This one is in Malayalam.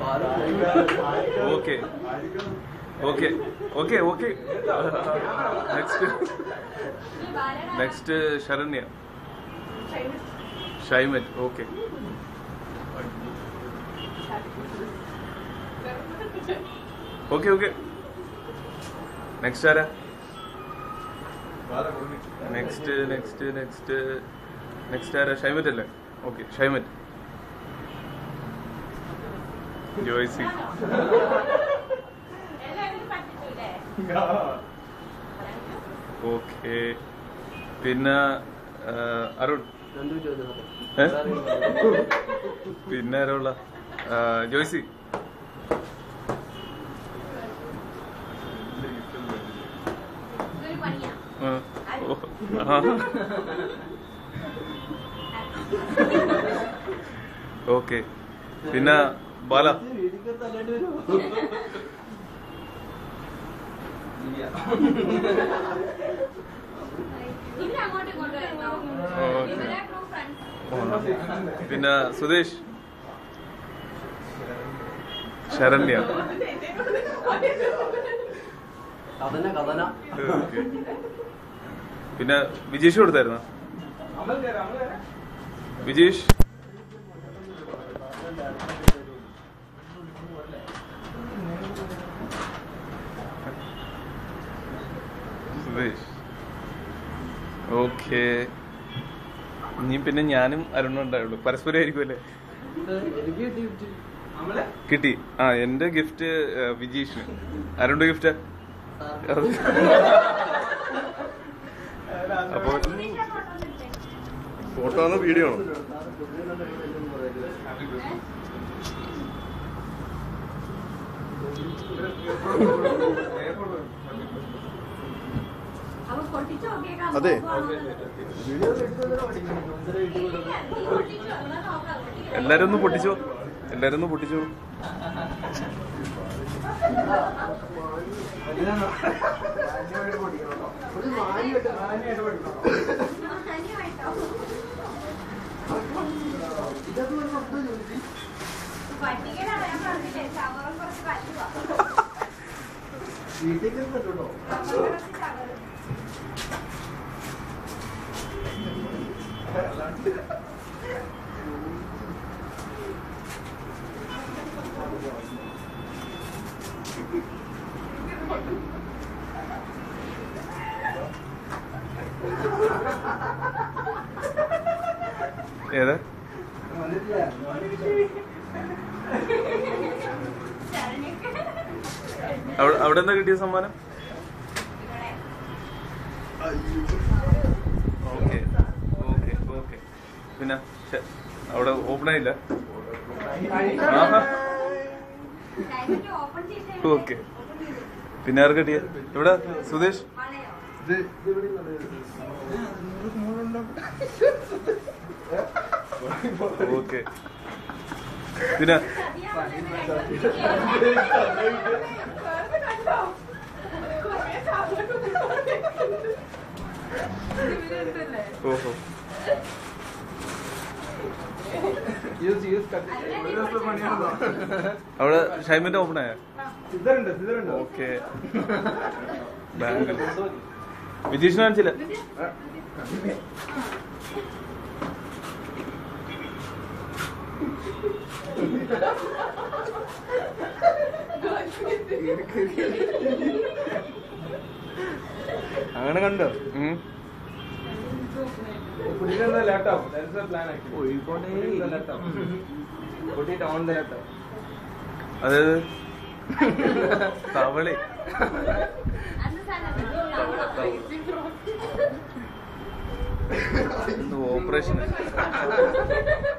Okay okay okay okay next next Saranya ഷൈമറ്റ് ഓക്കെ ഓക്കെ ഓക്കെ നെക്സ്റ്റ് ആരാ നെക്സ്റ്റ് നെക്സ്റ്റ് നെക്സ്റ്റ് നെക്സ്റ്റ് ആരാ ഷൈമറ്റ് അല്ലേ ഓക്കെ ഷൈമറ്റ് ജോയ്സി ഓക്കെ പിന്നെ ആ, അരുൺ ഏ? പിന്നെ ആരാ ഉള്ള ആ, ജോയ്സി ആ. ഓ. ആ. ഓക്കെ പിന്നെ ബാല പിന്നെ സുദേശ് ശരണ്യ കഥന കഥന ഓക്കെ പിന്നെ വിജീഷ് കൊടുത്തായിരുന്നോ വിജീഷ് സുദേശ് ഓക്കെ ഇനി പിന്നെ ഞാനും അരുണും ഉണ്ടായുള്ളൂ പരസ്പരം ആയിരിക്കുമല്ലേ എനിക്ക് കിട്ടി കിട്ടി കിട്ടി ആ എന്റെ ഗിഫ്റ്റ് വിജീഷിന് അരുണിന്റെ ഗിഫ്റ്റ് അപ്പൊ ഫോട്ടോ ആണോ വീഡിയോ ആണോ അതെ. എല്ലാരും ഒന്ന് പൊട്ടിച്ചോ എല്ലാരും ഒന്ന് പൊട്ടിച്ചോ ഏതാ അവിടെ അവിടെ എന്താ കിട്ടിയ സമ്മാനം ഓക്കെ ഓക്കെ ഓക്കെ പിന്നെ ശ്ശെ, അവിടെ ഓപ്പൺ ആയില്ല ആഹാ ഓക്കെ പിന്നെ ആർക്ക് കിട്ടിയ ഇവിടെ സുദേശ് ഓക്കെ പിന്നെ ഓഹോ അവിടെ ഷൈമിന്റെ ഓപ്പൺ ആയ ഓക്കെ ബാങ്കിൽ വിജീഷിനെ കാണിച്ചില്ല അങ്ങനെ കണ്ടോ ഉം. അത് തവളി ഓപ്പറേഷൻ